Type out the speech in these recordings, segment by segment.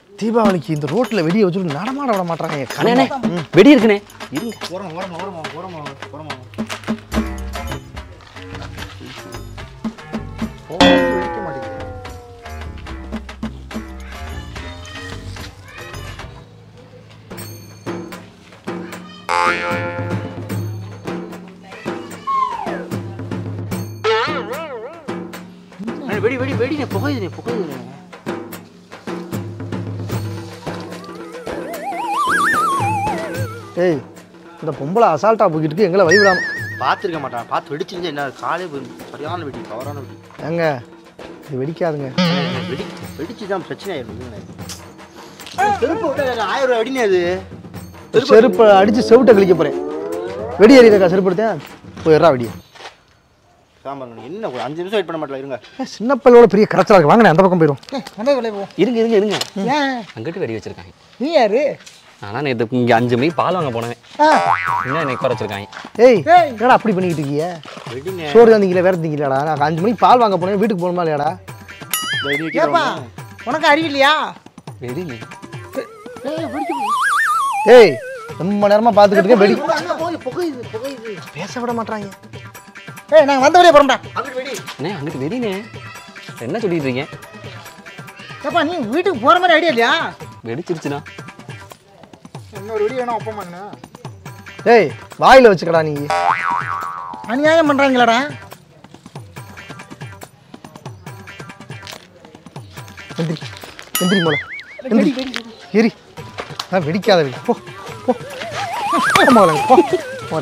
தீபாவளிக்கு இந்த ரோட்ல வெடியை வச்சுட்டு நடமாட விட மாட்டாங்க என் அண்ணே கண்ணே. அண்ணே வெடி இருக்குண்ணே இருங்க ஓரமா ஓரமா ஓரமா ஓரமா ஓரமா வெடிக்க மாட்டேங்குது அண்ணே, வெடி வெடி வெடிண்ணே புகையுதுண்ணே புகையுதுண்ணே ஏய் இந்த பொம்பளை அசால்ட்டா போய்கிட்டு இருக்கு எங்களை வழிவிடாம பார்த்துருக்க மாட்டான் பார்த்து வெடிச்சிருந்தா என்ன காலே போயிடும் சரியான வெடி கவரான வெடி ஏங்க இது வெடிக்காதுங்க வெடி வெடிச்சு தான் பிரச்சனை ஆயிடும் செருப்பு விட்டா ஆயிரம் ரூபாய் வெடினே அது செருப்பை அடிச்சு செவிட்ட கழிக்க போறேன் வெடி எறியக்கா செருப்பு எடுத்தேன் போய் எறா வெடி சாம்பாங்க என்ன ஒரு அஞ்சு நிமிஷம் வெயிட் பண்ண மாட்டல இருங்க ஏய், சின்ன பல்லோட பெரிய கரைச்சலா இருக்கு வாங்க அந்த பக்கம் போயிடும் அண்ணே விலை போ இருங்க இருங்க இருங்க ஏன் அங்கிட்டு வெடி வச்சிருக்காங்க நீ யாரு ஆனால் நேற்று இங்கே அஞ்சு மணிக்கு பால் வாங்க போனேன் ஆ, இன்னும் எனக்கு குறைச்சிருக்காங்க ஏய் ஏய். என்னடா அப்படி பண்ணிக்கிட்டு இருக்கீங்க வெடிங்க சோறு தந்தீங்களா வேற தந்தீங்களாடா நான் அஞ்சு மணிக்கு பால் வாங்க போனேன் வீட்டுக்கு போகணுமா இல்லையாடா வெடி ஏப்பா வைக்கிறோம் உனக்கு அறிவில்லையா வெடி ஏய் ரொம்ப நேரமா பார்த்துக்கிட்டு இருக்கேன் வெடி அங்க போய் புகையுது புகையுது பேச விட மாட்டாங்க ஏய் நாங்கள் வந்த வழியே போகிறோம்டா அங்கிட்டு வெடி அண்ணே அங்கிட்டு வெடினே என்ன சொல்லிட்டு இருக்கீங்க ஏப்பா நீ வீட்டுக்கு போகிற மாதிரி ஐடியா இல்லையா வெடிச்சிருச்சுண்ணா இன்னொரு வெடி வேணும் ஒப்பம் பண்ணு ஏய் வாயில வச்சுக்கடா நீ அநியாயம் பண்ணுறாங்களாடா எந்திரி எந்திரி போல எந்திரி எரி ஆ வெடிக்காத வெடி போ போ போ மகளே, போ போற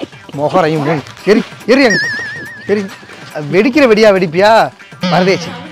முகரையும் மூணு எரி எரி அங்க எரி அது வெடிக்கிற வெடியா வெடிப்பியா பரதேசி